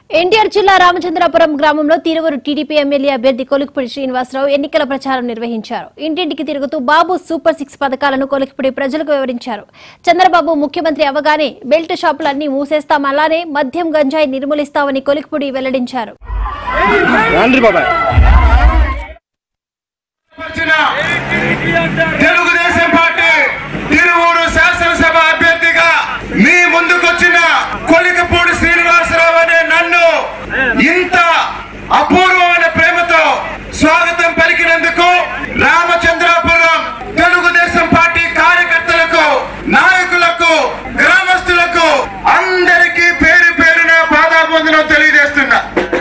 ఎన్టీఆర్ జిల్లా రామచంద్రాపురం గ్రామంలో Tiruvuru TDP MLA అభ్యర్థి కొలికిపూడి శ్రీనివాసరావు ఎన్నికల ప్రచారం నిర్వహించారు ఇంటింటికి తిరుగుతూ బాబు సూపర్ సిక్స్ పథకాలను కొలికిపూడి ప్రజలకు వివరించారు చంద్రబాబు ముఖ్యమంత్రి అవగానే బెల్ట్ షాపులన్నీ మూసేస్తాం అలానే మద్యం గంజాయి నిర్మూలిస్తామని కొలికిపూడి వెల్లడించారు రాండ్రి బాబాయ్ వచ్చిన తెలుగుదేశం పార్టీ తిరువూరు శాసనసభ అభ్యర్థిగా మీ ముందుకొచ్చిన కొలికపూడి శ్రీనివాసరావు అనే నన్ను ఇంత అపూర్వమైన ప్రేమతో స్వాగతం పలికినందుకు రామచంద్రాపురం తెలుగుదేశం పార్టీ కార్యకర్తలకు నాయకులకు గ్రామస్తులకు అందరికీ పేరు పేరున బాధాబంధనం తెలియజేస్తున్నా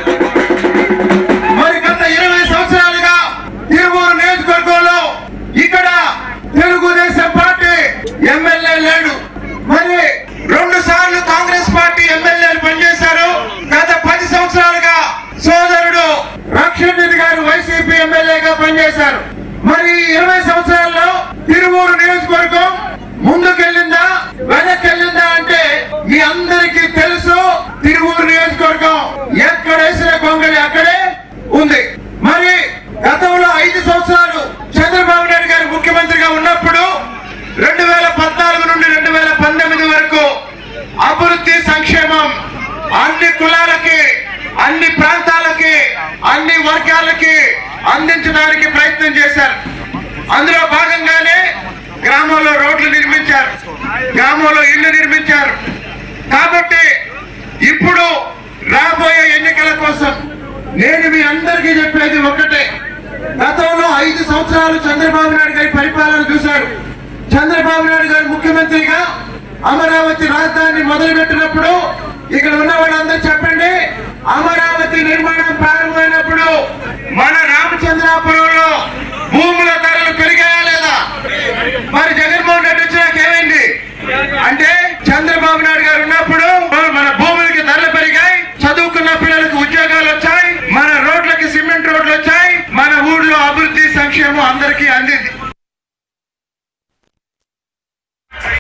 మరి గత ఇరవై సంవత్సరాలుగా తిరువూరు నియోజకవర్గంలో ఇక్కడ తెలుగుదేశం పార్టీ ఎమ్మెల్యే లేడు మరి రెండు సార్లు కాంగ్రెస్ పార్టీ ఎమ్మెల్యేలు పనిచేశారు గత పది సంవత్సరాలుగా సోదరుడు రక్షణ్ రెడ్డి గారు వైసీపీ ఎమ్మెల్యేగా పనిచేశారు మరి ఈ ఇరవై సంవత్సరాల్లో తిరువూరు నియోజకవర్గం ముందుకెళ్ళిందా వెనక్కెళ్ళిందా అంటే మీ అందరికీ తెలుసు తిరువూరు నియోజకవర్గం ఎక్కడ వేసిన గొంగళి అక్కడే ఉంది మరి గతంలో ఐదు సంవత్సరాలు చంద్రబాబు నాయుడు గారు ముఖ్యమంత్రిగా ఉన్నప్పుడు రెండు వేల పద్నాలుగు నుండి రెండు వేల పంతొమ్మిది వరకు అభివృద్ధి సంక్షేమం అన్ని కులాలకి అన్ని ప్రాంతాలకి అన్ని వర్గాలకి అందించడానికి ప్రయత్నం చేశారు అందులో భాగంగానే గ్రామంలో రోడ్లు నిర్మించారు గ్రామంలో ఇల్లు నిర్మించారు కాబట్టి ఇప్పుడు రాబోయే ఎన్నికల కోసం నేను మీ అందరికీ చెప్పేది ఒక్కటే గతంలో ఐదు సంవత్సరాలు చంద్రబాబు నాయుడు గారి పరిపాలన చూశారు చంద్రబాబు నాయుడు గారు ముఖ్యమంత్రిగా అమరావతి రాజధాని మొదలుపెట్టినప్పుడు ఇక్కడ ఉన్న వాళ్ళందరూ చెప్పండి అమరావతి నిర్మాణం ప్రారంభమైనప్పుడు మన రామచంద్రాపురంలో భూముల ధరలు పెరిగాయా లేదా మరి జగన్మోహన్ రెడ్డి వచ్చినాక ఏమైంది అంటే చంద్రబాబు నాయుడు గారు ఉన్నప్పుడు మన భూములకి ధరలు పెరిగాయి చదువుకున్న పిల్లలకు ఉద్యోగాలు వచ్చాయి మన రోడ్లకి సిమెంట్ రోడ్లు వచ్చాయి మన ఊర్లో అభివృద్ధి సంక్షేమం అందరికీ అందింది